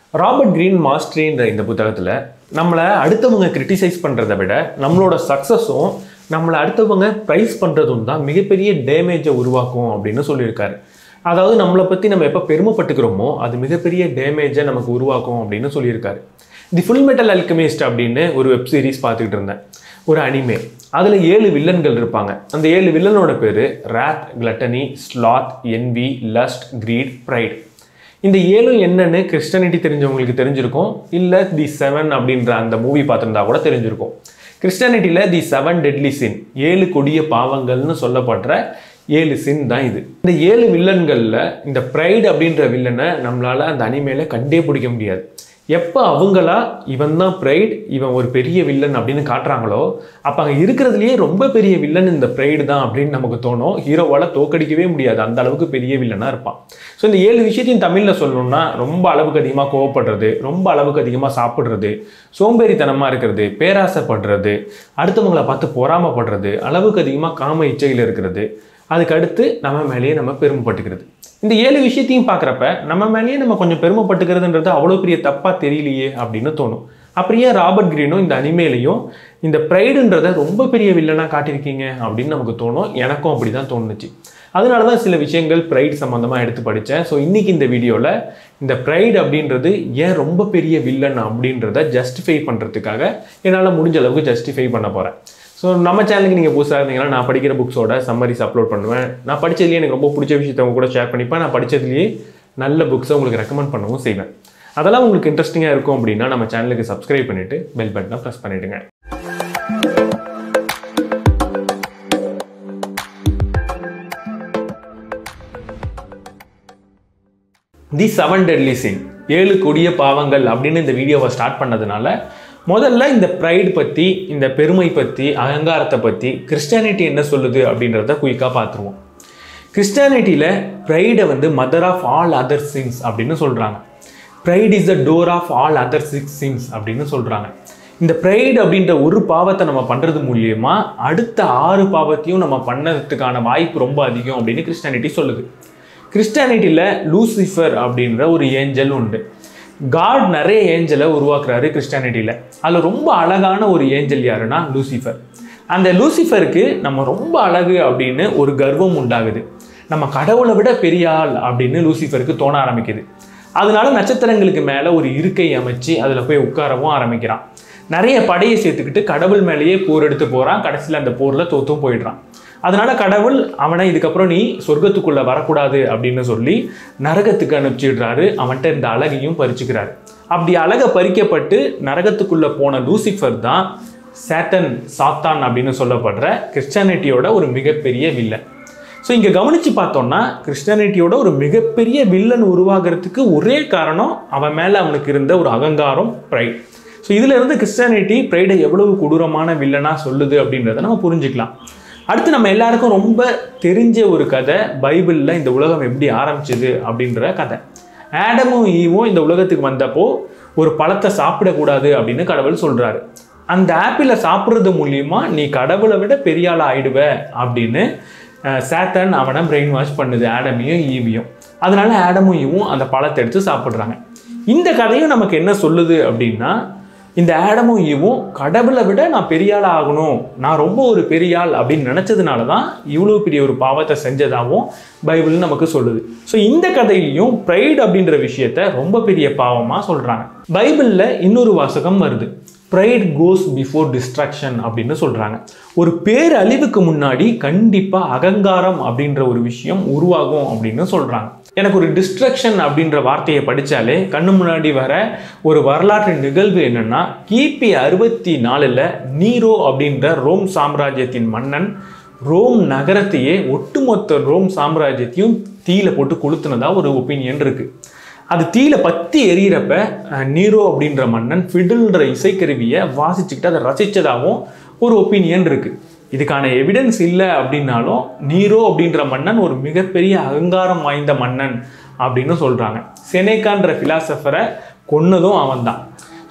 Robert green மாஸ்ட்ரின்ற இந்த புத்தகத்தில் நம்மளை அடுத்தவங்க கிரிட்டிசைஸ் பண்ணுறதை விட நம்மளோட சக்ஸஸும் நம்மளை அடுத்தவங்க ப்ரைஸ் பண்ணுறதும் தான் மிகப்பெரிய டேமேஜை உருவாக்கும் அப்படின்னு சொல்லியிருக்காரு அதாவது நம்மளை பற்றி நம்ம எப்போ பெருமைப்பட்டுக்கிறோமோ அது மிகப்பெரிய டேமேஜை நமக்கு உருவாக்கும் அப்படின்னு சொல்லியிருக்காரு தி ஃபுல் மெட்டல் அல்கமிஸ்ட் அப்படின்னு ஒரு வெப் சீரிஸ் பார்த்துக்கிட்டு இருந்தேன் ஒரு அனிமே அதில் ஏழு வில்லன்கள் இருப்பாங்க அந்த ஏழு வில்லனோட பேர் wrath gluttony sloth envy lust greed pride இந்த ஏழும் என்னன்னு கிறிஸ்டனிட்டி தெரிஞ்சவங்களுக்கு தெரிஞ்சிருக்கும் இல்லை தி செவன் அப்படின்ற அந்த மூவி பார்த்துருந்தா கூட தெரிஞ்சிருக்கும் கிறிஸ்டானிட்டியில் தி செவன் டெட்லி சின் ஏழு கொடிய பாவங்கள்னு சொல்லப்படுற ஏழு சின் தான் இது இந்த ஏழு வில்லன்களில் இந்த ப்ரைடு அப்படின்ற வில்லனை நம்மளால் அந்த அனிமேல கண்டே பிடிக்க முடியாது எப்போ அவங்களா இவன் தான் ப்ரைட் இவன் ஒரு பெரிய வில்லன் அப்படின்னு காட்டுறாங்களோ அப்போ அங்கே இருக்கிறதுலையே ரொம்ப பெரிய வில்லன் இந்த ப்ரைடு தான் அப்படின்னு நமக்கு தோணும் ஹீரோவால் தோக்கடிக்கவே முடியாது அந்த அளவுக்கு பெரிய வில்லனாக இருப்பான் ஸோ இந்த ஏழு விஷயத்தையும் தமிழில் சொல்லணும்னா ரொம்ப அளவுக்கு அதிகமாக கோவப்படுறது ரொம்ப அளவுக்கு அதிகமாக சாப்பிட்றது சோம்பேறித்தனமாக இருக்கிறது பேராசைப்படுறது அடுத்தவங்களை பார்த்து பொறாமப்படுறது அளவுக்கு அதிகமாக காம இச்சையில் இருக்கிறது அதுக்கு அடுத்து நம்ம மேலேயே நம்ம பெருமைப்பட்டுக்கிறது இந்த ஏழு விஷயத்தையும் பார்க்குறப்ப நம்ம மேலேயே நம்ம கொஞ்சம் பெருமைப்பட்டுக்கிறதுன்றது அவ்வளோ பெரிய தப்பாக தெரியலையே அப்படின்னு தோணும் அப்படியே ராபர்ட் கிரீனும் இந்த அனிமேலையும் இந்த ப்ரைடுன்றதை ரொம்ப பெரிய வில்லனாக காட்டியிருக்கீங்க அப்படின்னு நமக்கு தோணும் எனக்கும் அப்படி தான் தோணுச்சு அதனால தான் சில விஷயங்கள் ப்ரைட் சம்மந்தமாக எடுத்து படித்தேன் ஸோ இன்றைக்கி இந்த வீடியோவில் இந்த ப்ரைட் அப்படின்றது ஏன் ரொம்ப பெரிய வில்லன் அப்படின்றத ஜஸ்டிஃபை பண்ணுறதுக்காக என்னால் முடிஞ்ச அளவுக்கு ஜஸ்டிஃபை பண்ண போகிறேன் ஸோ நம்ம சேனலுக்கு நீங்கள் புதுசாக இருந்தீங்கன்னா நான் படிக்கிற புக்ஸோட சம்மரிஸ் அப்லோட் பண்ணுவேன் நான் படித்ததுலேயே எனக்கு ரொம்ப பிடிச்ச விஷயத்தை உங்க கூட ஷேர் பண்ணிப்பேன் நான் படித்ததுலேயே நல்ல புக்ஸை உங்களுக்கு ரெக்கமெண்ட் பண்ணவும் செய்வேன் அதெல்லாம் உங்களுக்கு இன்ட்ரெஸ்டிங்காக இருக்கும் அப்படின்னா நம்ம சேனலுக்கு சப்ஸ்கிரைப் பண்ணிவிட்டு பெல் பட்டனை ப்ரெஸ் பண்ணிவிடுங்க தி செவன் டெட்லி சின் ஏழு கொடிய பாவங்கள் அப்படின்னு இந்த வீடியோவை ஸ்டார்ட் பண்ணதுனால முதல்ல இந்த ப்ரைடு பற்றி இந்த பெருமை பற்றி அகங்காரத்தை பற்றி கிறிஸ்டியானிட்டி என்ன சொல்லுது அப்படின்றத குயிக்காக பார்த்துருவோம் கிறிஸ்டியானிட்டியில் ப்ரைடை வந்து mother of all other sins அப்படின்னு சொல்கிறாங்க pride is the door of all other six sins அப்படின்னு சொல்கிறாங்க இந்த ப்ரைடு அப்படின்ற ஒரு பாவத்தை நம்ம பண்ணுறது மூலியமா அடுத்த ஆறு பாவத்தையும் நம்ம பண்ணதுக்கான வாய்ப்பு ரொம்ப அதிகம் அப்படின்னு கிறிஸ்டியானிட்டி சொல்லுது கிறிஸ்டியானிட்டியில் லூசிஃபர் அப்படின்ற ஒரு ஏஞ்சல் உண்டு காட் நிறைய ஏஞ்சலை உருவாக்குறாரு கிறிஸ்டியானிட்டியில் அதில் ரொம்ப அழகான ஒரு ஏஞ்சல் யாருன்னா லூசிஃபர் அந்த லூசிஃபருக்கு நம்ம ரொம்ப அழகு அப்படின்னு ஒரு கர்வம் உண்டாகுது நம்ம கடவுளை விட பெரிய ஆள் அப்படின்னு லூசிஃபருக்கு தோண ஆரம்பிக்குது அதனால நட்சத்திரங்களுக்கு மேலே ஒரு இருக்கை அமைச்சு அதில் போய் உட்காரவும் ஆரம்பிக்கிறான் நிறைய படையை சேர்த்துக்கிட்டு கடவுள் மேலேயே போர் எடுத்து போகிறான் கடைசியில் அந்த போரில் தோத்தும் போயிடுறான் அதனால கடவுள் அவனை இதுக்கப்புறம் நீ சொர்க்கத்துக்குள்ள வரக்கூடாது அப்படின்னு சொல்லி நரகத்துக்கு அனுப்பிச்சிடுறாரு அவன்கிட்ட இந்த அழகையும் பறிச்சுக்கிறாரு அப்படி அழகை பறிக்கப்பட்டு நரகத்துக்குள்ள போன லூசிஃபர் தான் சேட்டன் சாத்தான் அப்படின்னு சொல்லப்படுற கிறிஸ்டானிட்டியோட ஒரு மிகப்பெரிய வில்லன் ஸோ இங்கே கவனித்து பார்த்தோம்னா கிறிஸ்டானிட்டியோட ஒரு மிகப்பெரிய வில்லன் உருவாகிறதுக்கு ஒரே காரணம் அவன் மேலே அவனுக்கு இருந்த ஒரு அகங்காரம் ப்ரைட் ஸோ இதில் இருந்து கிறிஸ்டானிட்டி ப்ரைடை எவ்வளவு கொடூரமான வில்லனாக சொல்லுது அப்படின்றத நம்ம புரிஞ்சுக்கலாம் அடுத்து நம்ம எல்லாருக்கும் ரொம்ப தெரிஞ்ச ஒரு கதை பைபிளில் இந்த உலகம் எப்படி ஆரம்பிச்சது அப்படின்ற கதை ஆடமும் ஈவும் இந்த உலகத்துக்கு வந்தப்போ ஒரு பழத்தை சாப்பிடக்கூடாது அப்படின்னு கடவுள் சொல்கிறாரு அந்த ஆப்பிளை சாப்பிட்றது மூலியமா நீ கடவுளை விட பெரிய ஆள் ஆயிடுவ அப்படின்னு சேட்டன் அவனை பிரெயின் வாஷ் பண்ணுது ஆடமையும் ஈவியும் அதனால ஆடமும் ஈவும் அந்த பழத்தை எடுத்து சாப்பிட்றாங்க இந்த கதையும் நமக்கு என்ன சொல்லுது அப்படின்னா இந்த ஆடமும் ஈவும் கடவுளை விட நான் பெரிய ஆள் ஆகணும் நான் ரொம்ப ஒரு பெரிய ஆள் அப்படின்னு நினச்சதுனால தான் இவ்வளோ பெரிய ஒரு பாவத்தை செஞ்சதாகவும் பைபிள் நமக்கு சொல்லுது ஸோ இந்த கதையிலையும் ப்ரைட் அப்படின்ற விஷயத்த ரொம்ப பெரிய பாவமாக சொல்கிறாங்க பைபிளில் இன்னொரு வாசகம் வருது ப்ரைட் கோஸ் பிஃபோர் டிஸ்ட்ராக்ஷன் அப்படின்னு சொல்கிறாங்க ஒரு பேரழிவுக்கு முன்னாடி கண்டிப்பாக அகங்காரம் அப்படின்ற ஒரு விஷயம் உருவாகும் அப்படின்னு சொல்கிறாங்க எனக்கு ஒரு டிஸ்ட்ரக்ஷன் அப்படின்ற வார்த்தையை படித்தாலே கண்ணு முன்னாடி வர ஒரு வரலாற்று நிகழ்வு என்னென்னா கிபி அறுபத்தி நாலில் நீரோ அப்படின்ற ரோம் சாம்ராஜ்யத்தின் மன்னன் ரோம் நகரத்தையே ஒட்டுமொத்த ரோம் சாம்ராஜ்யத்தையும் தீயில போட்டு கொளுத்துனதா ஒரு ஒப்பீனியன் இருக்குது அது தீயில பத்தி எரியறப்ப நீரோ அப்படின்ற மன்னன் ஃபிடில்ன்ற இசைக்கருவியை வாசிச்சுக்கிட்டு அதை ரசித்ததாகவும் ஒரு ஒப்பீனியன் இருக்கு இதுக்கான எவிடன்ஸ் இல்லை அப்படின்னாலும் நீரோ அப்படின்ற மன்னன் ஒரு மிகப்பெரிய அகங்காரம் வாய்ந்த மன்னன் அப்படின்னு சொல்கிறாங்க செனேக்கான்ற ஃபிலாசபரை கொன்னதும் அவன்தான் ஸோ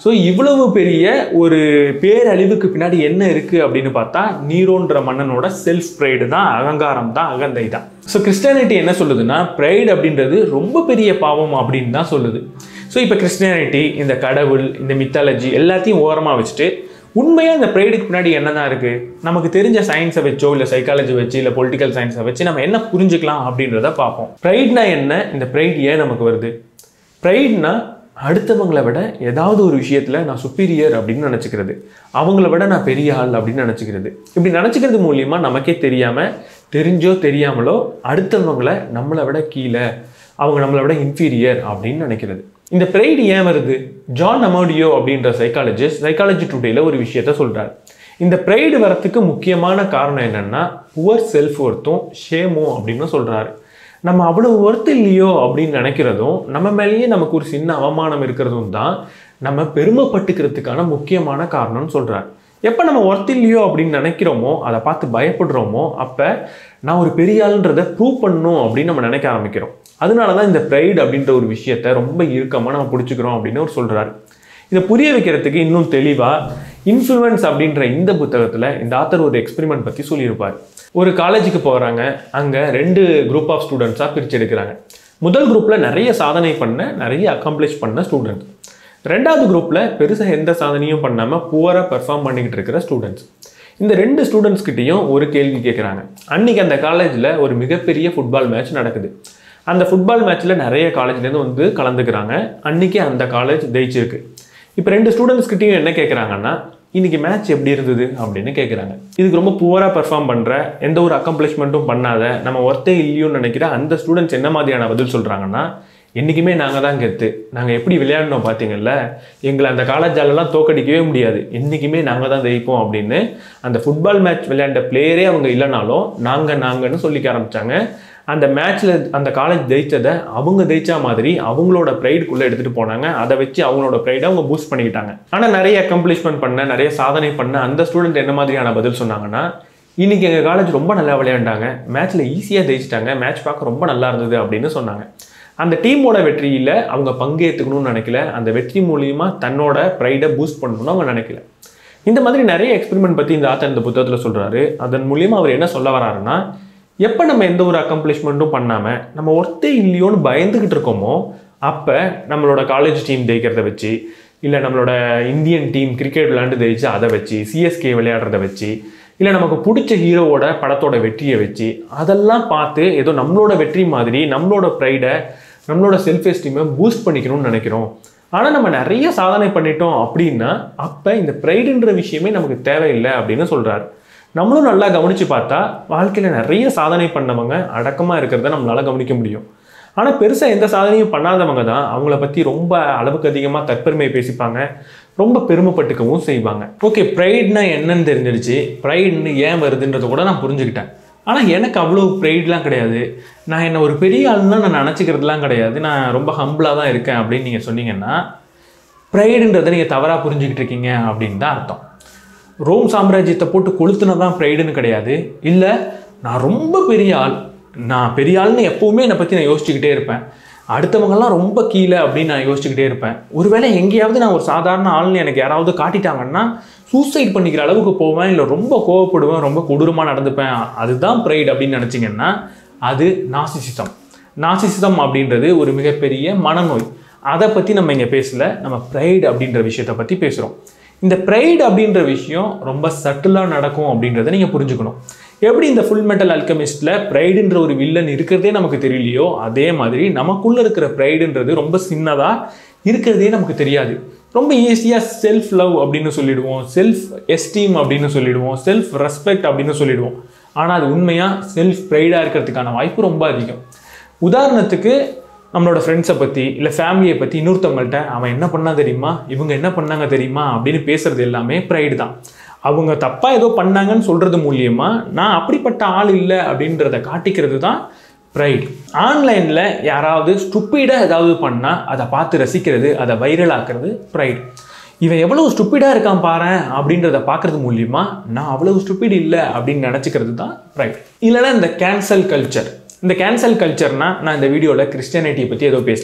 ஸோ இவ்வளவு பெரிய ஒரு பேரழிவுக்கு பின்னாடி என்ன இருக்குது அப்படின்னு பார்த்தா நீரோன்ற மன்னனோட செல்ஃப் ப்ரைடு தான் அகங்காரம் தான் அகந்தை தான் ஸோ கிறிஸ்டியானிட்டி என்ன சொல்லுதுன்னா ப்ரைடு அப்படின்றது ரொம்ப பெரிய பாவம் அப்படின்னு தான் சொல்லுது ஸோ இப்போ கிறிஸ்டியானிட்டி இந்த கடவுள் இந்த மித்தாலஜி எல்லாத்தையும் ஓரமாக வச்சுட்டு உண்மையாக இந்த ப்ரைடுக்கு பின்னாடி என்ன தான் இருக்குது நமக்கு தெரிஞ்ச சயின்ஸை வச்சோ இல்லை சைக்காலஜி வச்சு இல்லை பொலிட்டிக்கல் சயின்ஸை வச்சு நம்ம என்ன புரிஞ்சுக்கலாம் அப்படின்றத பார்ப்போம் ப்ரைட்னா என்ன இந்த ப்ரைட் ஏன் நமக்கு வருது ப்ரைட்னா அடுத்தவங்களை விட ஏதாவது ஒரு விஷயத்தில் நான் சுப்பீரியர் அப்படின்னு நினச்சிக்கிறது அவங்கள விட நான் பெரிய ஆள் அப்படின்னு நினச்சிக்கிறது இப்படி நினச்சிக்கிறது மூலியமாக நமக்கே தெரியாமல் தெரிஞ்சோ தெரியாமலோ அடுத்தவங்களை நம்மளை விட கீழே அவங்க நம்மளை விட இன்ஃபீரியர் அப்படின்னு நினைக்கிறது இந்த ப்ரைடு ஏன் வருது ஜான் அமோடியோ அப்படின்ற சைக்காலஜிஸ்ட் சைக்காலஜி டுடேல ஒரு விஷயத்த சொல்கிறார் இந்த ப்ரைடு வரத்துக்கு முக்கியமான காரணம் என்னென்னா புவர் செல்ஃப் ஒர்த்தும் ஷேமோ அப்படின்னு சொல்கிறாரு நம்ம அவ்வளவு ஒர்த்து இல்லையோ அப்படின்னு நினைக்கிறதும் நம்ம மேலேயே நமக்கு ஒரு சின்ன அவமானம் இருக்கிறதும் தான் நம்ம பெருமைப்பட்டுக்கிறதுக்கான முக்கியமான காரணம்னு சொல்கிறார் எப்போ நம்ம ஒர்த் இல்லையோ அப்படின்னு நினைக்கிறோமோ அதை பார்த்து பயப்படுறோமோ அப்போ நான் ஒரு பெரிய ஆளுன்றதை ப்ரூவ் பண்ணணும் அப்படின்னு நம்ம நினைக்க ஆரம்பிக்கிறோம் அதனால தான் இந்த ப்ரைடு அப்படின்ற ஒரு விஷயத்த ரொம்ப இறுக்கமாக நம்ம பிடிச்சிக்கிறோம் அப்படின்னு அவர் சொல்கிறார் இதை புரிய வைக்கிறதுக்கு இன்னும் தெளிவாக இன்ஃப்ளூயன்ஸ் அப்படின்ற இந்த புத்தகத்தில் இந்த ஆத்தர் ஒரு எக்ஸ்பெரிமெண்ட் பற்றி சொல்லியிருப்பார் ஒரு காலேஜுக்கு போகிறாங்க அங்கே ரெண்டு குரூப் ஆஃப் ஸ்டூடெண்ட்ஸாக பிரித்து எடுக்கிறாங்க முதல் குரூப்பில் நிறைய சாதனை பண்ண நிறைய அக்காம்ப்ளிஷ் பண்ண ஸ்டூடெண்ட் ரெண்டாவது குரூப்பில் பெருசாக எந்த சாதனையும் பண்ணாமல் புவராக பெர்ஃபார்ம் பண்ணிக்கிட்டு இருக்கிற ஸ்டூடெண்ட்ஸ் இந்த ரெண்டு ஸ்டூடெண்ட்ஸ்கிட்டையும் ஒரு கேள்வி கேட்குறாங்க அன்னைக்கு அந்த காலேஜில் ஒரு மிகப்பெரிய ஃபுட்பால் மேட்ச் நடக்குது அந்த ஃபுட்பால் மேட்ச்சில் நிறைய காலேஜ்லேருந்து வந்து கலந்துக்கிறாங்க அன்னைக்கு அந்த காலேஜ் ஜெயிச்சிருக்கு இப்போ ரெண்டு ஸ்டூடெண்ட்ஸ்கிட்டையும் என்ன கேட்குறாங்கன்னா இன்னைக்கு மேட்ச் எப்படி இருந்தது அப்படின்னு கேட்குறாங்க இதுக்கு ரொம்ப புவராக பெர்ஃபார்ம் பண்ணுற எந்த ஒரு அக்கம்ப்ளிஷ்மெண்ட்டும் பண்ணாத நம்ம ஒர்த்தே இல்லையோன்னு நினைக்கிற அந்த ஸ்டூடெண்ட்ஸ் என்ன மாதிரியான பதில் சொல்கிறாங்கன்னா என்றைக்குமே நாங்கள் தான் கெத்து நாங்கள் எப்படி விளையாடணும் பார்த்தீங்கல்ல எங்களை அந்த காலேஜாலெல்லாம் தோக்கடிக்கவே முடியாது என்றைக்குமே நாங்கள் தான் ஜெயிப்போம் அப்படின்னு அந்த ஃபுட்பால் மேட்ச் விளையாண்ட பிளேயரே அவங்க இல்லைனாலும் நாங்கள் நாங்கன்னு சொல்லிக்க ஆரம்பித்தாங்க அந்த மேட்ச்சில் அந்த காலேஜ் ஜெயிச்சதை அவங்க ஜெயிச்சா மாதிரி அவங்களோட ப்ரைடுக்குள்ளே எடுத்துகிட்டு போனாங்க அதை வச்சு அவங்களோட ப்ரைடை அவங்க பூஸ்ட் பண்ணிக்கிட்டாங்க ஆனால் நிறைய அக்கம்ப்ளிஷ்மெண்ட் பண்ண நிறைய சாதனை பண்ண அந்த ஸ்டூடெண்ட் என்ன மாதிரியான பதில் சொன்னாங்கன்னா இன்னைக்கு எங்கள் காலேஜ் ரொம்ப நல்லா விளையாண்டாங்க மேட்ச்சில் ஈஸியாக ஜெயிச்சிட்டாங்க மேட்ச் பார்க்க ரொம்ப நல்லா இருந்தது அப்படின்னு சொன்னாங்க அந்த டீமோட வெற்றியில் அவங்க பங்கேற்றுக்கணும்னு நினைக்கல அந்த வெற்றி மூலியமாக தன்னோட ப்ரைடை பூஸ்ட் பண்ணணும்னு அவங்க நினைக்கல இந்த மாதிரி நிறைய எக்ஸ்பெரிமெண்ட் பற்றி இந்த ஆத்தர் இந்த புத்தகத்தில் சொல்கிறாரு அதன் மூலியமாக அவர் என்ன சொல்ல வராருன்னா எப்போ நம்ம எந்த ஒரு அக்கம்ப்ளிஷ்மெண்ட்டும் பண்ணாமல் நம்ம ஒர்த்தே இல்லையோன்னு பயந்துக்கிட்டு இருக்கோமோ அப்போ நம்மளோட காலேஜ் டீம் ஜெயிக்கிறத வச்சு இல்லை நம்மளோட இந்தியன் டீம் கிரிக்கெட் விளையாண்டு ஜெயிச்சு அதை வச்சு சிஎஸ்கே விளையாடுறத வச்சு இல்லை நமக்கு பிடிச்ச ஹீரோவோட படத்தோட வெற்றியை வச்சு அதெல்லாம் பார்த்து ஏதோ நம்மளோட வெற்றி மாதிரி நம்மளோட ப்ரைடை நம்மளோட செல்ஃப் எஸ்டீமை பூஸ்ட் பண்ணிக்கணும்னு நினைக்கிறோம் ஆனால் நம்ம நிறைய சாதனை பண்ணிட்டோம் அப்படின்னா அப்போ இந்த ப்ரைடுன்ற விஷயமே நமக்கு தேவையில்லை அப்படின்னு சொல்கிறார் நம்மளும் நல்லா கவனித்து பார்த்தா வாழ்க்கையில் நிறைய சாதனை பண்ணவங்க அடக்கமாக இருக்கிறத நம்மளால கவனிக்க முடியும் ஆனால் பெருசாக எந்த சாதனையும் பண்ணாதவங்க தான் அவங்கள பற்றி ரொம்ப அளவுக்கு அதிகமாக தற்பெருமையை பேசிப்பாங்க ரொம்ப பெருமைப்பட்டுக்கவும் செய்வாங்க ஓகே ப்ரைட்னா என்னன்னு தெரிஞ்சிடுச்சு ப்ரைட்னு ஏன் வருதுன்றதை கூட நான் புரிஞ்சுக்கிட்டேன் ஆனால் எனக்கு அவ்வளோ ப்ரைட்லாம் கிடையாது நான் என்னை ஒரு பெரிய ஆளுன்னா நான் நினச்சிக்கிறதுலாம் கிடையாது நான் ரொம்ப ஹம்பிளாக தான் இருக்கேன் அப்படின்னு நீங்கள் சொன்னீங்கன்னா ப்ரைடுன்றதை நீங்கள் தவறாக புரிஞ்சுக்கிட்டு இருக்கீங்க அப்படின்னு தான் அர்த்தம் ரோம் சாம்ராஜ்யத்தை போட்டு கொளுத்துனதான் ப்ரைடுன்னு கிடையாது இல்லை நான் ரொம்ப பெரிய ஆள் நான் பெரிய ஆள்னு எப்போவுமே என்னை பற்றி நான் யோசிச்சுக்கிட்டே இருப்பேன் அடுத்தவங்கெல்லாம் ரொம்ப கீழே அப்படின்னு நான் யோசிச்சுக்கிட்டே இருப்பேன் ஒருவேளை எங்கேயாவது நான் ஒரு சாதாரண ஆள்னு எனக்கு யாராவது காட்டிட்டாங்கன்னா சூசைட் பண்ணிக்கிற அளவுக்கு போவேன் இல்லை ரொம்ப கோவப்படுவேன் ரொம்ப கொடூரமாக நடந்துப்பேன் அதுதான் ப்ரைட் அப்படின்னு நினச்சிங்கன்னா அது நாசிசிசம் நாசிசிசம் அப்படின்றது ஒரு மிகப்பெரிய மனநோய் அதை பற்றி நம்ம இங்கே பேசல நம்ம ப்ரைட் அப்படின்ற விஷயத்தை பற்றி பேசுகிறோம் இந்த ப்ரைட் அப்படின்ற விஷயம் ரொம்ப சட்டிலாக நடக்கும் அப்படின்றத நீங்கள் புரிஞ்சுக்கணும் எப்படி இந்த ஃபுல் மெட்டல் அல்கமிஸ்டில் ப்ரைடுன்ற ஒரு வில்லன் இருக்கிறதே நமக்கு தெரியலையோ அதே மாதிரி நமக்குள்ளே இருக்கிற ப்ரைடுன்றது ரொம்ப சின்னதாக இருக்கிறதே நமக்கு தெரியாது ரொம்ப ஈஸியாக செல்ஃப் லவ் அப்படின்னு சொல்லிடுவோம் செல்ஃப் எஸ்டீம் அப்படின்னு சொல்லிடுவோம் செல்ஃப் ரெஸ்பெக்ட் அப்படின்னு சொல்லிடுவோம் ஆனால் அது உண்மையாக செல்ஃப் ப்ரைடாக இருக்கிறதுக்கான வாய்ப்பு ரொம்ப அதிகம் உதாரணத்துக்கு நம்மளோட ஃப்ரெண்ட்ஸை பற்றி இல்லை ஃபேமிலியை பற்றி இன்னொருத்தவங்கள்ட்ட அவன் என்ன பண்ணா தெரியுமா இவங்க என்ன பண்ணாங்க தெரியுமா அப்படின்னு பேசுறது எல்லாமே ப்ரைடு தான் அவங்க தப்பாக ஏதோ பண்ணாங்கன்னு சொல்கிறது மூலியமாக நான் அப்படிப்பட்ட ஆள் இல்லை அப்படின்றத காட்டிக்கிறது தான் ப்ரைட் ஆன்லைனில் யாராவது ஸ்டுப்பிடாக ஏதாவது பண்ணால் அதை பார்த்து ரசிக்கிறது அதை வைரல் ஆக்குறது ப்ரைட் இவன் எவ்வளவு ஸ்டுப்பிடாக இருக்கான் பாரு அப்படின்றத பார்க்கறது மூலியமா நான் அவ்வளவு ஸ்டுப்பிட் இல்லை அப்படின்னு நினச்சிக்கிறது தான் ப்ரைட் இல்லைன்னா இந்த கேன்சல் கல்ச்சர் இந்த கேன்சல் கல்ச்சர்னா நான் இந்த வீடியோவில் கிறிஸ்டியானிட்டியை பற்றி ஏதோ பேசினேன்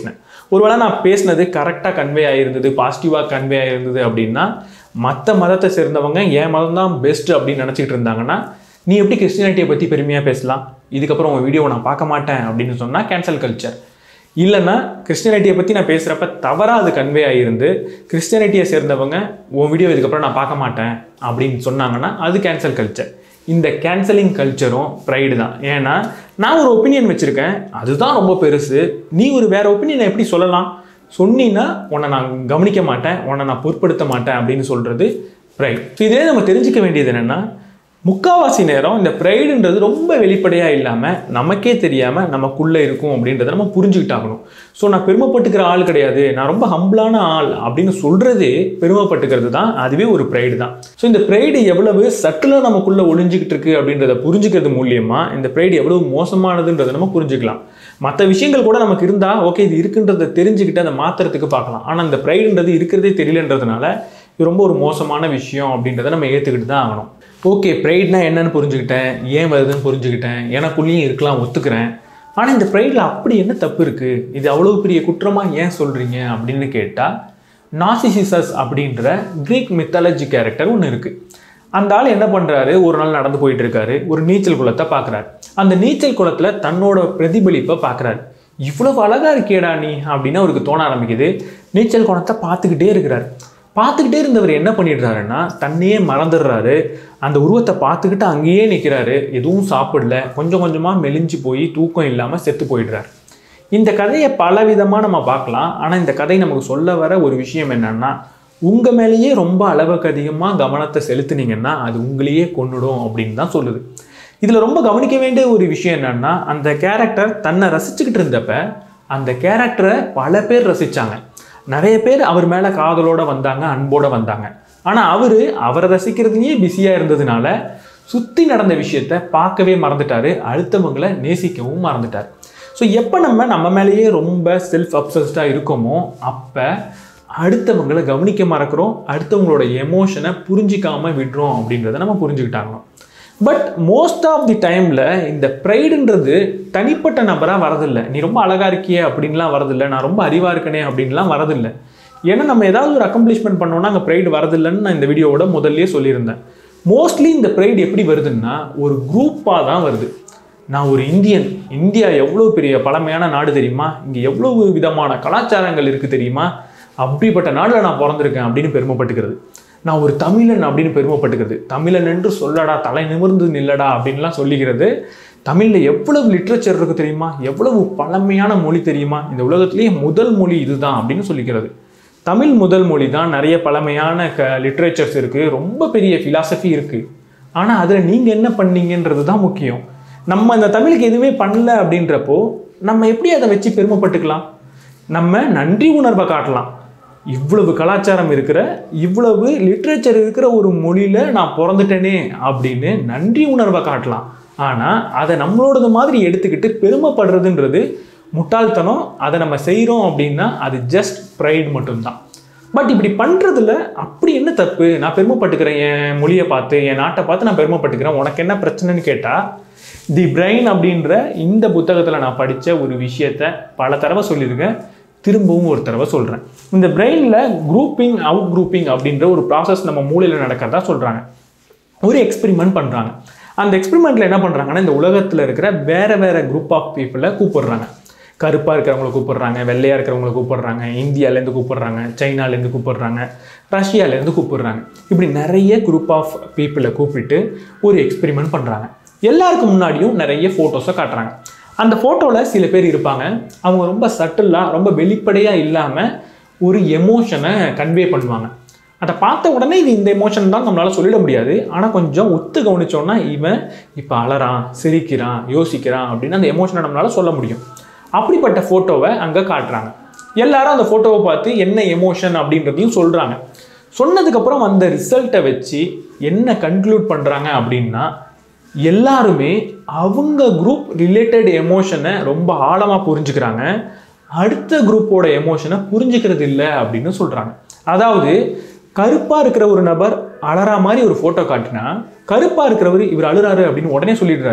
ஒருவேளை நான் பேசினது கரெக்டாக கன்வே ஆகிருந்தது பாசிட்டிவாக கன்வே ஆகிருந்தது அப்படின்னா மற்ற மதத்தை சேர்ந்தவங்க என் மதம் தான் பெஸ்ட் அப்படின்னு நினச்சிக்கிட்டு இருந்தாங்கன்னா நீ எப்படி கிறிஸ்டியானிட்டியை பற்றி பெருமையாக பேசலாம் இதுக்கப்புறம் உங்கள் வீடியோவை நான் பார்க்க மாட்டேன் அப்படின்னு சொன்னால் கேன்சல் கல்ச்சர் இல்லைன்னா கிறிஸ்டியானிட்டியை பற்றி நான் பேசுகிறப்ப தவறாக அது கன்வே ஆகியிருந்து கிறிஸ்டியானிட்டியை சேர்ந்தவங்க உன் வீடியோ இதுக்கப்புறம் நான் பார்க்க மாட்டேன் அப்படின்னு சொன்னாங்கன்னா அது கேன்சல் கல்ச்சர் இந்த கேன்சலிங் கல்ச்சரும் ப்ரைடு தான் ஏன்னா நான் ஒரு ஒப்பீனியன் வச்சுருக்கேன் அதுதான் ரொம்ப பெருசு நீ ஒரு வேற ஒப்பீனியனை எப்படி சொல்லலாம் சொன்னீங்கன்னா உன்னை நான் கவனிக்க மாட்டேன் உன்னை நான் பொருட்படுத்த மாட்டேன் அப்படின்னு சொல்கிறது ப்ரைட் ஸோ இதே நம்ம தெரிஞ்சுக்க வேண்டியது என்னென்னா முக்காவாசி நேரம் இந்த ப்ரைடுன்றது ரொம்ப வெளிப்படையாக இல்லாமல் நமக்கே தெரியாமல் நமக்குள்ளே இருக்கும் அப்படின்றத நம்ம புரிஞ்சுக்கிட்டாகணும் ஸோ நான் பெருமைப்பட்டுக்கிற ஆள் கிடையாது நான் ரொம்ப ஹம்பிளான ஆள் அப்படின்னு சொல்கிறதே பெருமைப்பட்டுக்கிறது தான் அதுவே ஒரு ப்ரைடு தான் ஸோ இந்த ப்ரைடு எவ்வளவு சட்டிலாக நமக்குள்ளே ஒளிஞ்சிக்கிட்டு இருக்கு அப்படின்றத புரிஞ்சுக்கிறது மூலியமாக இந்த ப்ரைடு எவ்வளவு மோசமானதுன்றதை நம்ம புரிஞ்சுக்கலாம் மற்ற விஷயங்கள் கூட நமக்கு இருந்தால் ஓகே இது இருக்குன்றதை தெரிஞ்சுக்கிட்டு அதை மாற்றுறதுக்கு பார்க்கலாம் ஆனால் இந்த ப்ரைடுன்றது இருக்கிறதே தெரியலன்றதுனால இது ரொம்ப ஒரு மோசமான விஷயம் அப்படின்றத நம்ம ஏற்றுக்கிட்டு தான் ஆகணும் ஓகே ப்ரைட்னா என்னன்னு புரிஞ்சுக்கிட்டேன் ஏன் வருதுன்னு புரிஞ்சுக்கிட்டேன் எனக்குள்ளேயும் இருக்கலாம் ஒத்துக்கிறேன் ஆனால் இந்த ப்ரைடில் அப்படி என்ன தப்பு இருக்குது இது அவ்வளோ பெரிய குற்றமாக ஏன் சொல்கிறீங்க அப்படின்னு கேட்டால் நாசிசிசஸ் அப்படின்ற கிரீக் மித்தாலஜி கேரக்டர் ஒன்று இருக்குது அந்த ஆள் என்ன பண்ணுறாரு ஒரு நாள் நடந்து போயிட்டு இருக்காரு ஒரு நீச்சல் குளத்தை பார்க்குறாரு அந்த நீச்சல் குளத்தில் தன்னோட பிரதிபலிப்பை பார்க்குறாரு இவ்வளவு அழகா இருக்கேடா நீ அப்படின்னு அவருக்கு தோண ஆரம்பிக்குது நீச்சல் குளத்தை பார்த்துக்கிட்டே இருக்கிறார் பார்த்துக்கிட்டே இருந்தவர் என்ன பண்ணிடுறாருன்னா தன்னையே மறந்துடுறாரு அந்த உருவத்தை பார்த்துக்கிட்டு அங்கேயே நிற்கிறாரு எதுவும் சாப்பிடல கொஞ்சம் கொஞ்சமாக மெலிஞ்சு போய் தூக்கம் இல்லாமல் செத்து போயிடுறாரு இந்த கதையை பல விதமாக நம்ம பார்க்கலாம் ஆனால் இந்த கதை நமக்கு சொல்ல வர ஒரு விஷயம் என்னன்னா உங்கள் மேலேயே ரொம்ப அளவுக்கு அதிகமாக கவனத்தை செலுத்துனீங்கன்னா அது உங்களையே கொன்னுடும் அப்படின்னு தான் சொல்லுது இதில் ரொம்ப கவனிக்க வேண்டிய ஒரு விஷயம் என்னன்னா அந்த கேரக்டர் தன்னை ரசிச்சுக்கிட்டு இருந்தப்ப அந்த கேரக்டரை பல பேர் ரசிச்சாங்க நிறைய பேர் அவர் மேலே காதலோட வந்தாங்க அன்போட வந்தாங்க ஆனால் அவர் அவரை ரசிக்கிறதுலயே பிஸியாக இருந்ததுனால சுற்றி நடந்த விஷயத்த பார்க்கவே மறந்துட்டாரு அடுத்தவங்களை நேசிக்கவும் மறந்துட்டார் ஸோ எப்போ நம்ம நம்ம மேலேயே ரொம்ப செல்ஃப் அப்சஸ்டாக இருக்கோமோ அப்போ அடுத்தவங்களை கவனிக்க மறக்கிறோம் அடுத்தவங்களோட எமோஷனை புரிஞ்சிக்காம விடுறோம் அப்படின்றத நம்ம புரிஞ்சுக்கிட்டாங்கணும் பட் மோஸ்ட் ஆஃப் தி டைமில் இந்த ப்ரைடுன்றது தனிப்பட்ட நபராக வரதில்லை நீ ரொம்ப அழகாக இருக்கியே அப்படின்லாம் வரதில்லை நான் ரொம்ப அறிவாக இருக்கனே அப்படின்லாம் வரதில்லை ஏன்னா நம்ம ஏதாவது ஒரு அக்கம்ப்ளிஷ்மெண்ட் பண்ணோம்னா அங்கே ப்ரைடு வரதில்லைன்னு நான் இந்த வீடியோவோட முதல்லயே சொல்லியிருந்தேன் மோஸ்ட்லி இந்த ப்ரைடு எப்படி வருதுன்னா ஒரு குரூப்பாக தான் வருது நான் ஒரு இந்தியன் இந்தியா எவ்வளோ பெரிய பழமையான நாடு தெரியுமா இங்கே எவ்வளவு விதமான கலாச்சாரங்கள் இருக்குது தெரியுமா அப்படிப்பட்ட நாட்டில் நான் பிறந்திருக்கேன் அப்படின்னு பெருமைப்பட்டுக்கிறது நான் ஒரு தமிழன் அப்படின்னு பெருமைப்பட்டுக்கிறது தமிழன் என்று சொல்லடா தலை நிமிர்ந்து நில்லடா அப்படின்லாம் சொல்லிக்கிறது தமிழில் எவ்வளவு லிட்ரேச்சர் இருக்குது தெரியுமா எவ்வளவு பழமையான மொழி தெரியுமா இந்த உலகத்திலேயே முதல் மொழி இதுதான் அப்படின்னு சொல்லிக்கிறது தமிழ் முதல் மொழி தான் நிறைய பழமையான க லிட்ரேச்சர்ஸ் இருக்குது ரொம்ப பெரிய ஃபிலாசபி இருக்குது ஆனால் அதில் நீங்கள் என்ன பண்ணீங்கன்றது தான் முக்கியம் நம்ம இந்த தமிழுக்கு எதுவுமே பண்ணல அப்படின்றப்போ நம்ம எப்படி அதை வச்சு பெருமைப்பட்டுக்கலாம் நம்ம நன்றி உணர்வை காட்டலாம் இவ்வளவு கலாச்சாரம் இருக்கிற இவ்வளவு லிட்ரேச்சர் இருக்கிற ஒரு மொழியில் நான் பிறந்துட்டேனே அப்படின்னு நன்றி உணர்வை காட்டலாம் ஆனால் அதை நம்மளோடது மாதிரி எடுத்துக்கிட்டு பெருமைப்படுறதுன்றது முட்டாள்தனம் அதை நம்ம செய்கிறோம் அப்படின்னா அது ஜஸ்ட் ப்ரைட் மட்டும்தான் பட் இப்படி பண்ணுறதுல அப்படி என்ன தப்பு நான் பெருமைப்பட்டுக்கிறேன் என் மொழியை பார்த்து என் நாட்டை பார்த்து நான் பெருமைப்பட்டுக்கிறேன் உனக்கு என்ன பிரச்சனைன்னு கேட்டால் தி பிரெயின் அப்படின்ற இந்த புத்தகத்தில் நான் படித்த ஒரு விஷயத்த பல தடவை சொல்லியிருக்கேன் திரும்பவும் ஒரு தடவை சொல்கிறேன் இந்த பிரெயினில் குரூப்பிங் அவுட் குரூப்பிங் அப்படின்ற ஒரு ப்ராசஸ் நம்ம மூளையில் நடக்கிறதா சொல்கிறாங்க ஒரு எக்ஸ்பெரிமெண்ட் பண்ணுறாங்க அந்த எக்ஸ்பெரிமெண்ட்டில் என்ன பண்ணுறாங்கன்னா இந்த உலகத்தில் இருக்கிற வேறு வேறு குரூப் ஆஃப் பீப்புளை கூப்பிடுறாங்க கருப்பாக இருக்கிறவங்கள கூப்பிடுறாங்க வெள்ளையாக இருக்கிறவங்கள கூப்பிடுறாங்க இந்தியாவிலேருந்து கூப்பிடுறாங்க சைனாலேருந்து கூப்பிடுறாங்க ரஷ்யாலேருந்து கூப்பிடுறாங்க இப்படி நிறைய குரூப் ஆஃப் பீப்புளை கூப்பிட்டு ஒரு எக்ஸ்பெரிமெண்ட் பண்ணுறாங்க எல்லாருக்கும் முன்னாடியும் நிறைய ஃபோட்டோஸை காட்டுறாங்க அந்த ஃபோட்டோவில் சில பேர் இருப்பாங்க அவங்க ரொம்ப சட்டிலாக ரொம்ப வெளிப்படையாக இல்லாமல் ஒரு எமோஷனை கன்வே பண்ணுவாங்க அதை பார்த்த உடனே இது இந்த எமோஷன் தான் நம்மளால் சொல்லிட முடியாது ஆனால் கொஞ்சம் ஒத்து கவனிச்சோன்னா இவன் இப்போ அலறான் சிரிக்கிறான் யோசிக்கிறான் அப்படின்னு அந்த எமோஷனை நம்மளால் சொல்ல முடியும் அப்படிப்பட்ட ஃபோட்டோவை அங்கே காட்டுறாங்க எல்லாரும் அந்த ஃபோட்டோவை பார்த்து என்ன எமோஷன் அப்படின்றதையும் சொல்கிறாங்க சொன்னதுக்கப்புறம் அந்த ரிசல்ட்டை வச்சு என்ன கன்க்ளூட் பண்ணுறாங்க அப்படின்னா எல்லாருமே அவங்க குரூப் ரிலேட்டட் எமோஷனை ரொம்ப ஆழமாக புரிஞ்சுக்கிறாங்க அடுத்த குரூப்போட எமோஷனை புரிஞ்சுக்கிறது இல்லை அப்படின்னு சொல்கிறாங்க அதாவது கருப்பாக இருக்கிற ஒரு நபர் அலறா மாதிரி ஒரு ஃபோட்டோ காட்டினா கருப்பாக இருக்கிறவர் இவர் அழுறாரு அப்படின்னு உடனே சொல்லிடுறாரு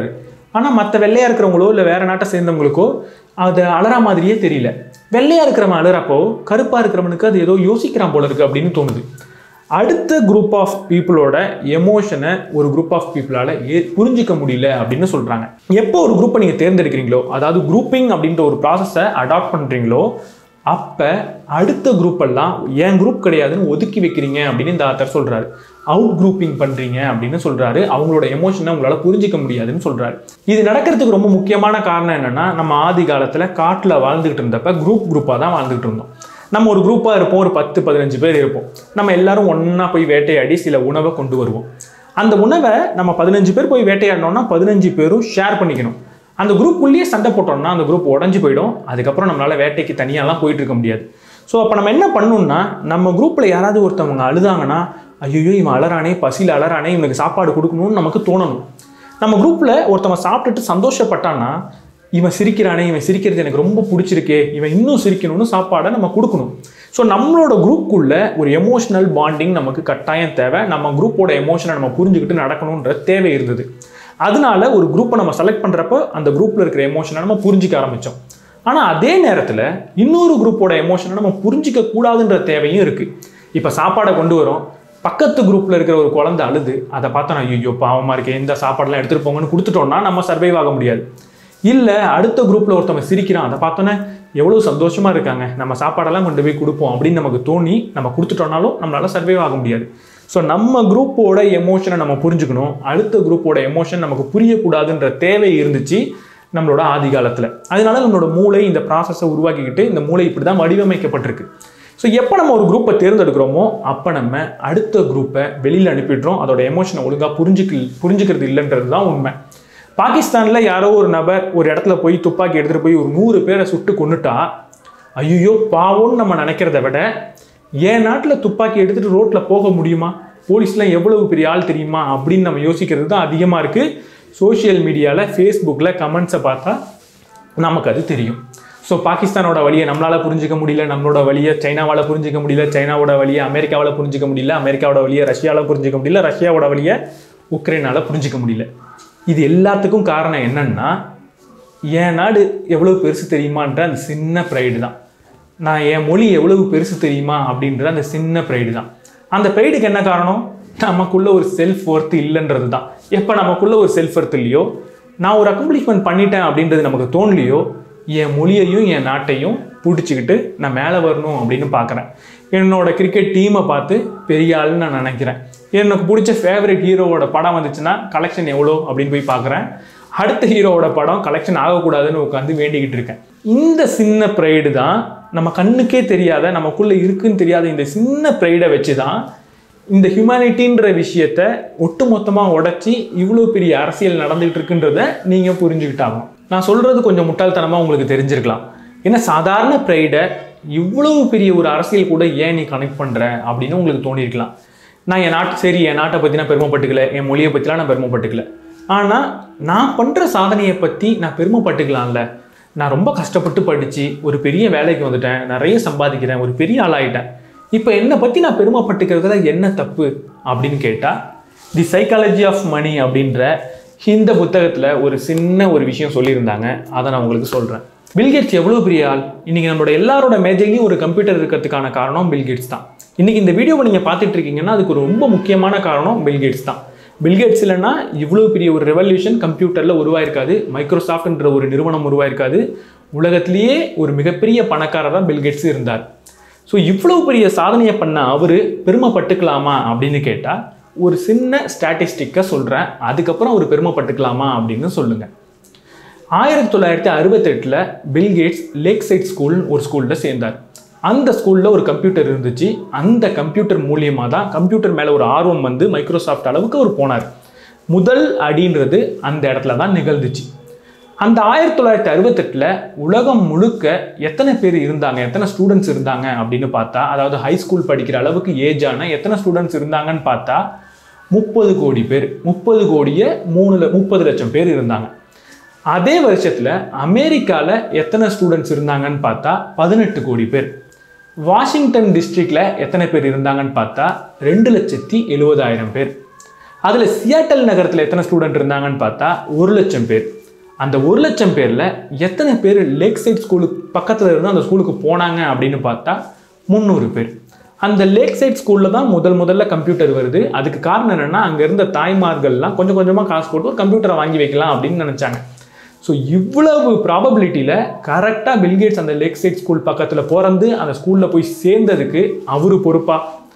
ஆனால் மற்ற வெள்ளையாக இருக்கிறவங்களோ இல்லை வேறு நாட்டை சேர்ந்தவங்களுக்கோ அது அலறா மாதிரியே தெரியல வெள்ளையாக இருக்கிறவன் அலறப்போ கருப்பாக இருக்கிறவனுக்கு அது ஏதோ யோசிக்கிறான் போல இருக்குது அப்படின்னு தோணுது அடுத்த குரூப் ஆஃப் பீப்புளோட எமோஷனை ஒரு குரூப் ஆஃப் பீப்புளால் ஏ புரிஞ்சிக்க முடியல அப்படின்னு சொல்கிறாங்க எப்போ ஒரு குரூப்பை நீங்கள் தேர்ந்தெடுக்கிறீங்களோ அதாவது குரூப்பிங் அப்படின்ற ஒரு ப்ராசஸை அடாப்ட் பண்ணுறீங்களோ அப்போ அடுத்த குரூப் எல்லாம் என் குரூப் கிடையாதுன்னு ஒதுக்கி வைக்கிறீங்க அப்படின்னு இந்த ஆத்தர் சொல்கிறாரு அவுட் குரூப்பிங் பண்ணுறீங்க அப்படின்னு சொல்கிறாரு அவங்களோட எமோஷனை உங்களால் புரிஞ்சிக்க முடியாதுன்னு சொல்கிறாரு இது நடக்கிறதுக்கு ரொம்ப முக்கியமான காரணம் என்னென்னா நம்ம ஆதி காலத்தில் காட்டில் வாழ்ந்துகிட்டு இருந்தப்ப குரூப் குரூப்பாக தான் வாழ்ந்துகிட்டு இருந்தோம் நம்ம ஒரு குரூப்பாக இருப்போம் ஒரு பத்து பதினஞ்சு பேர் இருப்போம் நம்ம எல்லாரும் ஒன்றா போய் வேட்டையாடி சில உணவை கொண்டு வருவோம் அந்த உணவை நம்ம பதினஞ்சு பேர் போய் வேட்டையாடினோம்னா பதினஞ்சு பேரும் ஷேர் பண்ணிக்கணும் அந்த குரூப்புள்ளேயே சண்டை போட்டோம்னா அந்த குரூப் உடஞ்சி போயிடும் அதுக்கப்புறம் நம்மளால் வேட்டைக்கு தனியாலாம் போயிட்டு இருக்க முடியாது ஸோ அப்போ நம்ம என்ன பண்ணணும்னா நம்ம குரூப்பில் யாராவது ஒருத்தவங்க அழுதாங்கன்னா ஐயோ இவன் அலறானே பசியில் அலறானே இவனுக்கு சாப்பாடு கொடுக்கணும்னு நமக்கு தோணணும் நம்ம குரூப்பில் ஒருத்தவன் சாப்பிட்டுட்டு சந்தோஷப்பட்டான்னா இவன் சிரிக்கிறானே இவன் சிரிக்கிறது எனக்கு ரொம்ப பிடிச்சிருக்கே இவன் இன்னும் சிரிக்கணும்னு சாப்பாடை நம்ம கொடுக்கணும் ஸோ நம்மளோட குரூப்புக்குள்ள ஒரு எமோஷனல் பாண்டிங் நமக்கு கட்டாயம் தேவை நம்ம குரூப்போட எமோஷனை நம்ம புரிஞ்சுக்கிட்டு நடக்கணுன்ற தேவை இருந்தது அதனால ஒரு குரூப்பை நம்ம செலக்ட் பண்ணுறப்போ அந்த குரூப்பில் இருக்கிற எமோஷனை நம்ம புரிஞ்சிக்க ஆரம்பித்தோம் ஆனால் அதே நேரத்தில் இன்னொரு குரூப்போட எமோஷனை நம்ம புரிஞ்சிக்க கூடாதுன்ற தேவையும் இருக்குது இப்போ சாப்பாடை கொண்டு வரோம் பக்கத்து குரூப்பில் இருக்கிற ஒரு குழந்தை அழுது அதை பார்த்தா நான் ஐயோ பாவமாக இருக்கே இந்த சாப்பாடெல்லாம் எடுத்துகிட்டு போங்கன்னு கொடுத்துட்டோம்னா நம்ம சர்வைவ் ஆக முடியாது இல்லை அடுத்த குரூப்பில் ஒருத்தவங்க சிரிக்கிறான் அதை பார்த்தோன்னே எவ்வளோ சந்தோஷமாக இருக்காங்க நம்ம சாப்பாடெல்லாம் கொண்டு போய் கொடுப்போம் அப்படின்னு நமக்கு தோணி நம்ம கொடுத்துட்டோம்னாலும் நம்மளால் சர்வைவ் ஆக முடியாது ஸோ நம்ம குரூப்போட எமோஷனை நம்ம புரிஞ்சுக்கணும் அடுத்த குரூப்போட எமோஷன் நமக்கு புரியக்கூடாதுன்ற தேவை இருந்துச்சு நம்மளோட ஆதி காலத்தில் அதனால நம்மளோட மூளை இந்த ப்ராசஸை உருவாக்கிக்கிட்டு இந்த மூளை இப்படி தான் வடிவமைக்கப்பட்டிருக்கு ஸோ எப்போ நம்ம ஒரு குரூப்பை தேர்ந்தெடுக்கிறோமோ அப்போ நம்ம அடுத்த குரூப்பை வெளியில் அனுப்பிடுறோம் அதோட எமோஷனை ஒழுங்காக புரிஞ்சுக்க புரிஞ்சுக்கிறது இல்லைன்றது தான் உண்மை பாகிஸ்தானில் யாரோ ஒரு நபர் ஒரு இடத்துல போய் துப்பாக்கி எடுத்துகிட்டு போய் ஒரு நூறு பேரை சுட்டு கொண்டுட்டா ஐயோ பாவம்னு நம்ம நினைக்கிறத விட என் நாட்டில் துப்பாக்கி எடுத்துகிட்டு ரோட்டில் போக முடியுமா போலீஸ்லாம் எவ்வளவு பெரிய ஆள் தெரியுமா அப்படின்னு நம்ம யோசிக்கிறது தான் அதிகமாக இருக்குது சோஷியல் மீடியாவில் ஃபேஸ்புக்கில் கமெண்ட்ஸை பார்த்தா நமக்கு அது தெரியும் ஸோ பாகிஸ்தானோட வழியை நம்மளால் புரிஞ்சிக்க முடியல நம்மளோட வழியை சைனாவால் புரிஞ்சிக்க முடியல சைனாவோட வழியை அமெரிக்காவால் புரிஞ்சிக்க முடியல அமெரிக்காவோட வழியை ரஷ்யாவில் புரிஞ்சிக்க முடியல ரஷ்யாவோட வழியை உக்ரைனால் புரிஞ்சிக்க முடியல இது எல்லாத்துக்கும் காரணம் என்னன்னா என் நாடு எவ்வளவு பெருசு தெரியுமான்ற அந்த சின்ன ப்ரைடு தான் நான் என் மொழி எவ்வளவு பெருசு தெரியுமா அப்படின்ற அந்த சின்ன ப்ரைடு தான் அந்த ப்ரைடுக்கு என்ன காரணம் நமக்குள்ள ஒரு செல்ஃப் ஒர்த் இல்லைன்றது தான் எப்போ நமக்குள்ள ஒரு செல்ஃப் ஒர்த் இல்லையோ நான் ஒரு அக்கம்ப்ளிஷ்மெண்ட் பண்ணிட்டேன் அப்படின்றது நமக்கு தோணலையோ என் மொழியையும் என் நாட்டையும் பிடிச்சிக்கிட்டு நான் மேலே வரணும் அப்படின்னு பார்க்குறேன் என்னோட கிரிக்கெட் டீமை பார்த்து பெரிய ஆளுன்னு நான் நினைக்கிறேன் எனக்கு பிடிச்ச ஃபேவரட் ஹீரோவோட படம் வந்துச்சுன்னா கலெக்ஷன் எவ்வளோ அப்படின்னு போய் பார்க்குறேன் அடுத்த ஹீரோவோட படம் கலெக்ஷன் ஆகக்கூடாதுன்னு உட்காந்து வேண்டிக்கிட்டு இருக்கேன் இந்த சின்ன ப்ரைடு தான் நம்ம கண்ணுக்கே தெரியாத நமக்குள்ளே இருக்குன்னு தெரியாத இந்த சின்ன ப்ரைடை வச்சு தான் இந்த ஹியூமனிட்டின்ற விஷயத்த ஒட்டுமொத்தமாக உடைச்சி இவ்வளோ பெரிய அரசியல் நடந்துகிட்டு இருக்குன்றத நீங்கள் புரிஞ்சுக்கிட்டாகும் நான் சொல்கிறது கொஞ்சம் முட்டாள்தனமாக உங்களுக்கு தெரிஞ்சிருக்கலாம் ஏன்னா சாதாரண ப்ரைடை இவ்வளவு பெரிய ஒரு அரசியல் கூட ஏன் நீ கனெக்ட் பண்ணுற அப்படின்னு உங்களுக்கு தோணியிருக்கலாம் நான் என் நாட்டு சரி என் நாட்டை பற்றி நான் பெருமைப்பட்டுக்கல என் மொழியை பற்றிலாம் நான் பெருமைப்பட்டுக்கல ஆனால் நான் பண்ணுற சாதனையை பற்றி நான் பெருமைப்பட்டுக்கலாம்ல நான் ரொம்ப கஷ்டப்பட்டு படித்து ஒரு பெரிய வேலைக்கு வந்துட்டேன் நிறைய சம்பாதிக்கிறேன் ஒரு பெரிய ஆளாயிட்டேன் இப்போ என்னை பற்றி நான் பெருமைப்பட்டுக்கிறதுல என்ன தப்பு அப்படின்னு கேட்டால் தி சைக்காலஜி ஆஃப் மணி அப்படின்ற இந்த புத்தகத்தில் ஒரு சின்ன ஒரு விஷயம் சொல்லியிருந்தாங்க அதை நான் உங்களுக்கு சொல்கிறேன் பில்கேட்ஸ் எவ்வளோ பெரிய ஆள் இன்றைக்கி நம்மளோட எல்லாரோட மேஜைலையும் ஒரு கம்ப்யூட்டர் இருக்கிறதுக்கான காரணம் பில்கேட்ஸ் தான் இன்றைக்கி இந்த வீடியோவை நீங்கள் பார்த்துட்டு இருக்கீங்கன்னா அதுக்கு ஒரு ரொம்ப முக்கியமான காரணம் பில்கேட்ஸ் தான் பில்கேட்ஸ் இல்லைன்னா இவ்வளோ பெரிய ஒரு ரெவல்யூஷன் கம்ப்யூட்டரில் உருவாயிருக்காது மைக்ரோசாஃப்ட்ன்ற ஒரு நிறுவனம் உருவாயிருக்காது உலகத்திலேயே ஒரு மிகப்பெரிய பணக்காரராக பில்கேட்ஸ் இருந்தார் ஸோ இவ்வளோ பெரிய சாதனையை பண்ண அவர் பெருமைப்பட்டுக்கலாமா அப்படின்னு கேட்டால் ஒரு சின்ன ஸ்டாட்டிஸ்டிக்கை சொல்கிறேன் அதுக்கப்புறம் அவர் பெருமைப்பட்டுக்கலாமா அப்படின்னு சொல்லுங்கள் ஆயிரத்தி தொள்ளாயிரத்தி அறுபத்தெட்டில் பில்கேட்ஸ் லேக் சைட் ஸ்கூல் ஒரு ஸ்கூலில் சேர்ந்தார் அந்த ஸ்கூலில் ஒரு கம்ப்யூட்டர் இருந்துச்சு அந்த கம்ப்யூட்டர் மூலியமாக தான் கம்ப்யூட்டர் மேலே ஒரு ஆர்வம் வந்து மைக்ரோசாஃப்ட் அளவுக்கு அவர் போனார் முதல் அடின்றது அந்த இடத்துல தான் நிகழ்ந்துச்சு அந்த ஆயிரத்தி தொள்ளாயிரத்தி அறுபத்தெட்டில் உலகம் முழுக்க எத்தனை பேர் இருந்தாங்க எத்தனை ஸ்டூடெண்ட்ஸ் இருந்தாங்க அப்படின்னு பார்த்தா அதாவது ஹை ஸ்கூல் படிக்கிற அளவுக்கு ஏஜான எத்தனை ஸ்டூடெண்ட்ஸ் இருந்தாங்கன்னு பார்த்தா முப்பது கோடி பேர் முப்பது கோடியே மூணு ல- முப்பது லட்சம் பேர் இருந்தாங்க அதே வருஷத்தில் அமெரிக்காவில் எத்தனை ஸ்டூடெண்ட்ஸ் இருந்தாங்கன்னு பார்த்தா பதினெட்டு கோடி பேர் வாஷிங்டன் டிஸ்ட்ரிக்டில் எத்தனை பேர் இருந்தாங்கன்னு பார்த்தா ரெண்டு லட்சத்தி எழுபதாயிரம் பேர் அதில் சியாட்டல் நகரத்தில் எத்தனை ஸ்டூடெண்ட் இருந்தாங்கன்னு பார்த்தா ஒரு லட்சம் பேர் அந்த ஒரு லட்சம் பேரில் எத்தனை பேர் லேக் சைட் ஸ்கூலுக்கு பக்கத்தில் இருந்து அந்த ஸ்கூலுக்கு போனாங்க அப்படின்னு பார்த்தா முந்நூறு பேர் அந்த லேக் சைட் ஸ்கூலில் தான் முதல் முதல்ல கம்ப்யூட்டர் வருது அதுக்கு காரணம் என்னென்னா அங்கே இருந்த தாய்மார்கள்லாம் கொஞ்சம் கொஞ்சமாக காசு போட்டு ஒரு கம்ப்யூட்டரை வாங்கி வைக்கலாம் அப்படின்னு நினச்சாங்க ஸோ இவ்வளவு ப்ராபபிலிட்டியில் கரெக்டாக பில்கேட்ஸ் அந்த லேக் சைட் ஸ்கூல் பக்கத்தில் பிறந்து அந்த ஸ்கூலில் போய் சேர்ந்ததுக்கு அவர் பொறுப்பா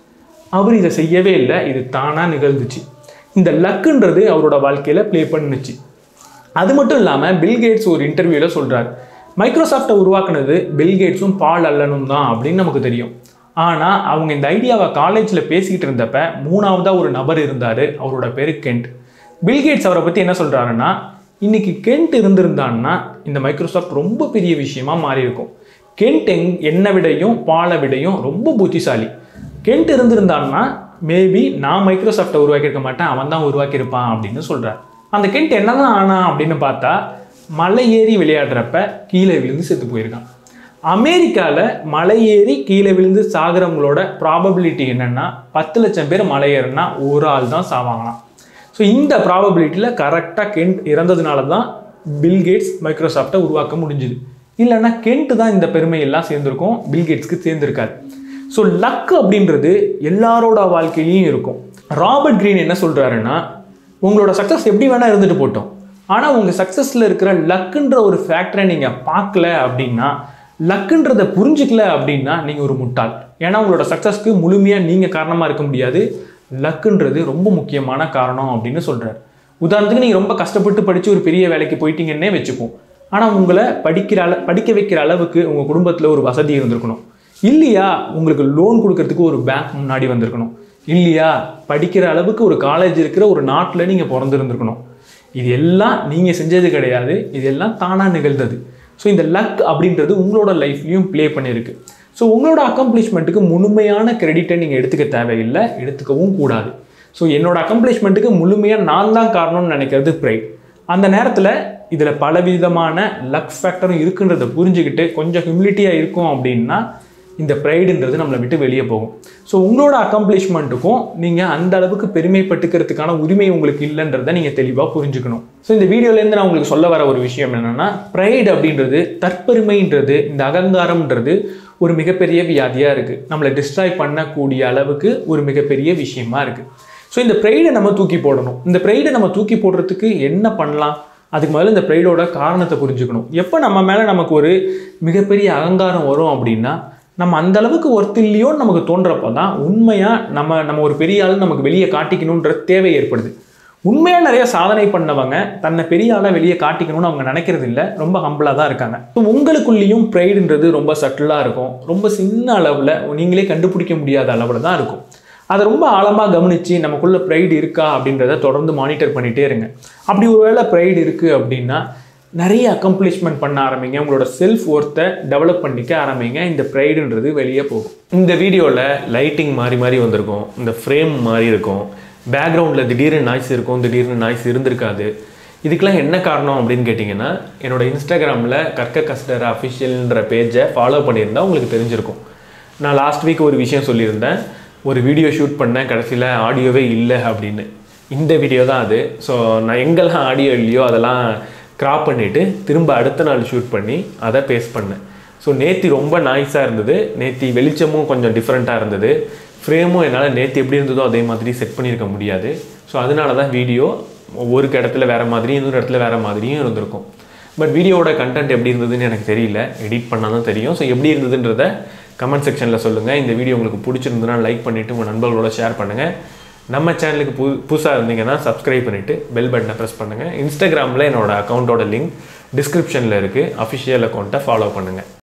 அவர் இதை செய்யவே இல்லை இது தானாக நிகழ்ந்துச்சு இந்த லக்குன்றது அவரோட வாழ்க்கையில் ப்ளே பண்ணுச்சு அது மட்டும் இல்லாமல் பில்கேட்ஸ் ஒரு இன்டர்வியூவில் சொல்கிறார் மைக்ரோசாஃப்டை உருவாக்குனது பில்கேட்ஸும் பால் அல்லனும் தான் அப்படின்னு நமக்கு தெரியும் ஆனால் அவங்க இந்த ஐடியாவை காலேஜில் பேசிக்கிட்டு இருந்தப்ப மூணாவதாக ஒரு நபர் இருந்தார் அவரோட பேர் கெண்ட் பில்கேட்ஸ் அவரை பற்றி என்ன சொல்கிறாருன்னா இன்னைக்கு கெண்ட் இருந்திருந்தான்னா இந்த மைக்ரோசாஃப்ட் ரொம்ப பெரிய விஷயமா மாறி இருக்கும் கெண்ட் எங் என்னை விடையும் பாலை விடையும் ரொம்ப புத்திசாலி கெண்ட் இருந்திருந்தான்னா மேபி நான் மைக்ரோசாஃப்டை உருவாக்கியிருக்க மாட்டேன் அவன் தான் உருவாக்கியிருப்பான் அப்படின்னு சொல்கிறார் அந்த கெண்ட் என்னதான் ஆனா அப்படின்னு பார்த்தா மலை ஏறி விளையாடுறப்ப கீழே விழுந்து செத்து போயிருக்கான் அமெரிக்காவில் மலை ஏறி கீழே விழுந்து சாகிறவங்களோட ப்ராபபிலிட்டி என்னன்னா பத்து லட்சம் பேர் மலை ஏறினா ஒரு ஆள் தான் சாவாங்களாம் ஸோ இந்த ப்ராபபிலிட்டியில் கரெக்டாக கெண்ட் இறந்ததுனால தான் பில்கேட்ஸ் மைக்ரோசாஃப்டை உருவாக்க முடிஞ்சுது இல்லைன்னா கெண்ட் தான் இந்த பெருமையெல்லாம் சேர்ந்துருக்கும் பில்கேட்ஸ்க்கு சேர்ந்துருக்காது ஸோ லக் அப்படின்றது எல்லாரோட வாழ்க்கையிலையும் இருக்கும் ராபர்ட் கிரீன் என்ன சொல்கிறாருன்னா உங்களோட சக்ஸஸ் எப்படி வேணால் இருந்துட்டு போட்டோம் ஆனால் உங்கள் சக்ஸஸில் இருக்கிற லக்குன்ற ஒரு ஃபேக்டரை நீங்கள் பார்க்கல அப்படின்னா லக்குன்றதை புரிஞ்சுக்கல அப்படின்னா நீங்கள் ஒரு முட்டாள் ஏன்னா உங்களோட சக்ஸஸ்க்கு முழுமையாக நீங்கள் காரணமாக இருக்க முடியாது லக்குன்றது ரொம்ப முக்கியமான காரணம் அப்படின்னு சொல்கிறார் உதாரணத்துக்கு நீங்கள் ரொம்ப கஷ்டப்பட்டு படித்து ஒரு பெரிய வேலைக்கு போயிட்டீங்கன்னே வச்சுப்போம் ஆனால் உங்களை படிக்கிற அள படிக்க வைக்கிற அளவுக்கு உங்கள் குடும்பத்தில் ஒரு வசதி இருந்திருக்கணும் இல்லையா உங்களுக்கு லோன் கொடுக்கறதுக்கு ஒரு பேங்க் முன்னாடி வந்திருக்கணும் இல்லையா படிக்கிற அளவுக்கு ஒரு காலேஜ் இருக்கிற ஒரு நாட்டில் நீங்கள் பிறந்திருந்திருக்கணும் இது எல்லாம் நீங்கள் செஞ்சது கிடையாது இது எல்லாம் தானாக நிகழ்ந்தது ஸோ இந்த லக் அப்படின்றது உங்களோட லைஃப்லையும் ப்ளே பண்ணியிருக்கு ஸோ உங்களோட அக்கம்ப்ளிஷ்மெண்ட்டுக்கு முழுமையான கிரெடிட்டை நீங்கள் எடுத்துக்க தேவையில்லை எடுத்துக்கவும் கூடாது ஸோ என்னோட அக்கம்ப்ளிஷ்மெண்ட்டுக்கு முழுமையாக நான் தான் காரணம்னு நினைக்கிறது ப்ரைட் அந்த நேரத்தில் இதில் பலவிதமான லக் ஃபேக்டரும் இருக்குன்றதை புரிஞ்சுக்கிட்டு கொஞ்சம் ஹியூமிலிட்டியாக இருக்கும் அப்படின்னா இந்த ப்ரைடுன்றது நம்மளை விட்டு வெளியே போகும் ஸோ உங்களோட அக்கம்ப்ளிஷ்மெண்ட்டுக்கும் நீங்கள் அந்த அளவுக்கு பெருமைப்பட்டுக்கிறதுக்கான உரிமை உங்களுக்கு இல்லைன்றதை நீங்கள் தெளிவாக புரிஞ்சுக்கணும் ஸோ இந்த வீடியோலேருந்து நான் உங்களுக்கு சொல்ல வர ஒரு விஷயம் என்னென்னா ப்ரைடு அப்படின்றது தற்பெருமைன்றது இந்த அகங்காரம்ன்றது ஒரு மிகப்பெரிய வியாதியாக இருக்குது நம்மளை டிஸ்ட்ராய் பண்ணக்கூடிய அளவுக்கு ஒரு மிகப்பெரிய விஷயமா இருக்குது ஸோ இந்த ப்ரைடை நம்ம தூக்கி போடணும் இந்த ப்ரைடை நம்ம தூக்கி போடுறதுக்கு என்ன பண்ணலாம் அதுக்கு முதல்ல இந்த ப்ரைடோட காரணத்தை புரிஞ்சுக்கணும் எப்போ நம்ம மேலே நமக்கு ஒரு மிகப்பெரிய அகங்காரம் வரும் அப்படின்னா நம்ம அந்த அளவுக்கு ஒர்த் இல்லையோன்னு நமக்கு தோன்றப்போ தான் உண்மையாக நம்ம நம்ம ஒரு பெரிய ஆள் நமக்கு வெளியே காட்டிக்கணுன்ற தேவை ஏற்படுது உண்மையாக நிறைய சாதனை பண்ணவங்க தன்னை பெரிய ஆளாக வெளியே காட்டிக்கணும்னு அவங்க நினைக்கிறது இல்லை ரொம்ப ஹம்பிளாக தான் இருக்காங்க ஸோ உங்களுக்குள்ளேயும் ப்ரைடுன்றது ரொம்ப சட்டிலாக இருக்கும் ரொம்ப சின்ன அளவில் நீங்களே கண்டுபிடிக்க முடியாத அளவில் தான் இருக்கும் அதை ரொம்ப ஆழமாக கவனித்து நமக்குள்ள ப்ரைடு இருக்கா அப்படின்றத தொடர்ந்து மானிட்டர் பண்ணிகிட்டே இருங்க அப்படி ஒருவேளை ப்ரைடு இருக்குது அப்படின்னா நிறைய அக்கம்ப்ளிஷ்மெண்ட் பண்ண ஆரம்பிங்க உங்களோட செல்ஃப் ஒர்த்தை டெவலப் பண்ணிக்க ஆரம்பிங்க இந்த ப்ரைடுன்றது வெளியே போகும் இந்த வீடியோவில் லைட்டிங் மாறி மாறி வந்திருக்கும் இந்த ஃப்ரேம் மாறி இருக்கும் பேக்ரவுண்டில் திடீர்னு நாய்ஸ் இருக்கும் திடீர்னு நாய்ஸ் இருந்திருக்காது இதுக்கெல்லாம் என்ன காரணம் அப்படின்னு கேட்டிங்கன்னா என்னோட இன்ஸ்டாகிராமில் கற்க கஸ்டர் அஃபிஷியல்ன்ற பேஜை ஃபாலோ பண்ணியிருந்தா உங்களுக்கு தெரிஞ்சிருக்கும் நான் லாஸ்ட் வீக் ஒரு விஷயம் சொல்லியிருந்தேன் ஒரு வீடியோ ஷூட் பண்ணேன் கடைசியில் ஆடியோவே இல்லை அப்படின்னு இந்த வீடியோ தான் அது ஸோ நான் எங்கெல்லாம் ஆடியோ இல்லையோ அதெல்லாம் கிராப் பண்ணிவிட்டு திரும்ப அடுத்த நாள் ஷூட் பண்ணி அதை பேஸ்ட் பண்ணேன் ஸோ நேத்தி ரொம்ப நாய்ஸாக இருந்தது நேத்தி வெளிச்சமும் கொஞ்சம் டிஃப்ரெண்ட்டாக இருந்தது ஃப்ரேமும் என்னால் நேற்று எப்படி இருந்ததோ அதே மாதிரி செட் பண்ணியிருக்க முடியாது ஸோ அதனால தான் வீடியோ ஒரு இடத்துல வேறு மாதிரியும் இன்னொரு இடத்துல வேறு மாதிரியும் இருந்திருக்கும் பட் வீடியோவோட கண்டென்ட் எப்படி இருந்ததுன்னு எனக்கு தெரியல எடிட் பண்ணால் தான் தெரியும் ஸோ எப்படி இருந்ததுன்றத கமெண்ட் செக்ஷனில் சொல்லுங்கள் இந்த வீடியோ உங்களுக்கு பிடிச்சிருந்ததுன்னா லைக் பண்ணிவிட்டு உங்கள் நண்பர்களோட ஷேர் பண்ணுங்கள் நம்ம சேனலுக்கு பு புதுசாக இருந்தீங்கன்னா சப்ஸ்கிரைப் பண்ணிவிட்டு பெல் பட்டனை ப்ரெஸ் பண்ணுங்கள் இன்ஸ்டாகிராமில் என்னோட அக்கௌண்ட்டோட லிங்க் டிஸ்கிரிப்ஷனில் இருக்குது அஃபிஷியல் அக்கௌண்ட்டை ஃபாலோ பண்ணுங்கள்